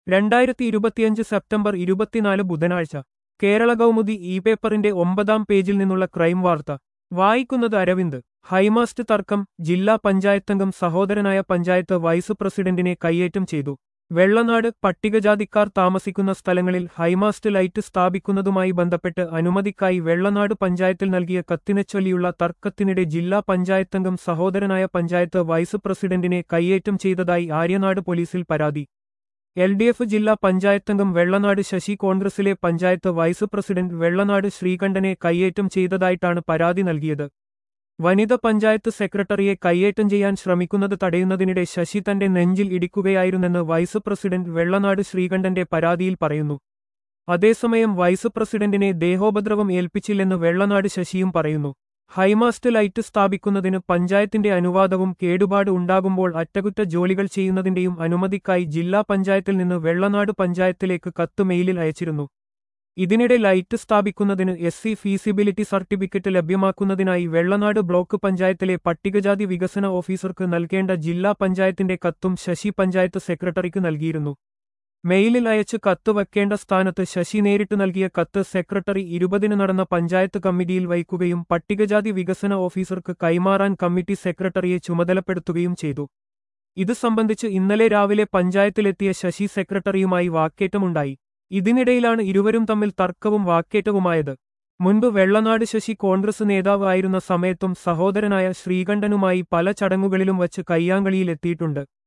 രണ്ടായിരത്തി ഇരുപത്തിയഞ്ച് സെപ്റ്റംബർ ഇരുപത്തിനാല് ബുധനാഴ്ച കേരള കൗമുദി ഇ പേപ്പറിന്റെ ഒമ്പതാം പേജിൽ നിന്നുള്ള ക്രൈം വാർത്ത വായിക്കുന്നത് അരവിന്ദ് ഹൈമാസ്റ്റ് തർക്കം ജില്ലാ പഞ്ചായത്തംഗം സഹോദരനായ പഞ്ചായത്ത് വൈസ് പ്രസിഡന്റിനെ കയ്യേറ്റം ചെയ്തു വെള്ളനാട് പട്ടികജാതിക്കാർ താമസിക്കുന്ന സ്ഥലങ്ങളിൽ ഹൈമാസ്റ്റ് ലൈറ്റ് സ്ഥാപിക്കുന്നതുമായി ബന്ധപ്പെട്ട് അനുമതിക്കായി വെള്ളനാട് പഞ്ചായത്തിൽ നൽകിയ കത്തിനെച്ചൊല്ലിയുള്ള തർക്കത്തിനിടെ ജില്ലാ പഞ്ചായത്തംഗം സഹോദരനായ പഞ്ചായത്ത് വൈസ് പ്രസിഡന്റിനെ കയ്യേറ്റം ചെയ്തതായി ആര്യനാട് പോലീസിൽ പരാതി എൽ ഡി എഫ് ജില്ലാ പഞ്ചായത്തംഗം വെള്ളനാട് ശശി കോൺഗ്രസിലെ പഞ്ചായത്ത് വൈസ് പ്രസിഡന്റ് വെള്ളനാട് ശ്രീകണ്ഠനെ കയ്യേറ്റം ചെയ്തതായിട്ടാണ് പരാതി നൽകിയത് വനിത പഞ്ചായത്ത് സെക്രട്ടറിയെ കയ്യേറ്റം ചെയ്യാൻ ശ്രമിക്കുന്നത് തടയുന്നതിനിടെ ശശി തന്റെ നെഞ്ചിൽ ഇടിക്കുകയായിരുന്നെന്ന് വൈസ് പ്രസിഡന്റ് വെള്ളനാട് ശ്രീകണ്ഠന്റെ പരാതിയിൽ പറയുന്നു അതേസമയം വൈസ് പ്രസിഡന്റിനെ ദേഹോപദ്രവം ഏൽപ്പിച്ചില്ലെന്ന് വെള്ളനാട് ശശിയും പറയുന്നു ഹൈമാസ്റ്റ് ലൈറ്റ് സ്ഥാപിക്കുന്നതിന് പഞ്ചായത്തിന്റെ അനുവാദവും കേടുപാട് ഉണ്ടാകുമ്പോൾ അറ്റകുറ്റ ജോലികൾ ചെയ്യുന്നതിന്റെയും അനുമതിക്കായി ജില്ലാ പഞ്ചായത്തിൽ നിന്ന് വെള്ളനാട് പഞ്ചായത്തിലേക്ക് കത്ത് മെയിലിൽ അയച്ചിരുന്നു ഇതിനിടെ ലൈറ്റ് സ്ഥാപിക്കുന്നതിന് എസ് സി ഫീസിബിലിറ്റി സർട്ടിഫിക്കറ്റ് ലഭ്യമാക്കുന്നതിനായി വെള്ളനാട് ബ്ലോക്ക് പഞ്ചായത്തിലെ പട്ടികജാതി വികസന ഓഫീസർക്ക് നൽകേണ്ട ജില്ലാ പഞ്ചായത്തിന്റെ കത്തും ശശി പഞ്ചായത്ത് സെക്രട്ടറിക്ക് നൽകിയിരുന്നു മെയിലിൽ അയച്ച് കത്ത് വയ്ക്കേണ്ട സ്ഥാനത്ത് ശശി നേരിട്ട് നൽകിയ കത്ത് സെക്രട്ടറി ഇരുപതിന് നടന്ന പഞ്ചായത്ത് കമ്മിറ്റിയിൽ വയ്ക്കുകയും പട്ടികജാതി വികസന ഓഫീസർക്ക് കൈമാറാൻ കമ്മിറ്റി സെക്രട്ടറിയെ ചുമതലപ്പെടുത്തുകയും ചെയ്തു ഇത് സംബന്ധിച്ച് ഇന്നലെ രാവിലെ പഞ്ചായത്തിലെത്തിയ ശശി സെക്രട്ടറിയുമായി വാക്കേറ്റമുണ്ടായി ഇതിനിടയിലാണ് ഇരുവരും തമ്മിൽ തർക്കവും വാക്കേറ്റവുമായത് മുൻപ് വെള്ളനാട് ശശി കോൺഗ്രസ് നേതാവ് ആയിരുന്ന സമയത്തും സഹോദരനായ ശ്രീകണ്ഠനുമായി പല ചടങ്ങുകളിലും വച്ച് കയ്യാങ്കളിയിലെത്തിയിട്ടുണ്ട്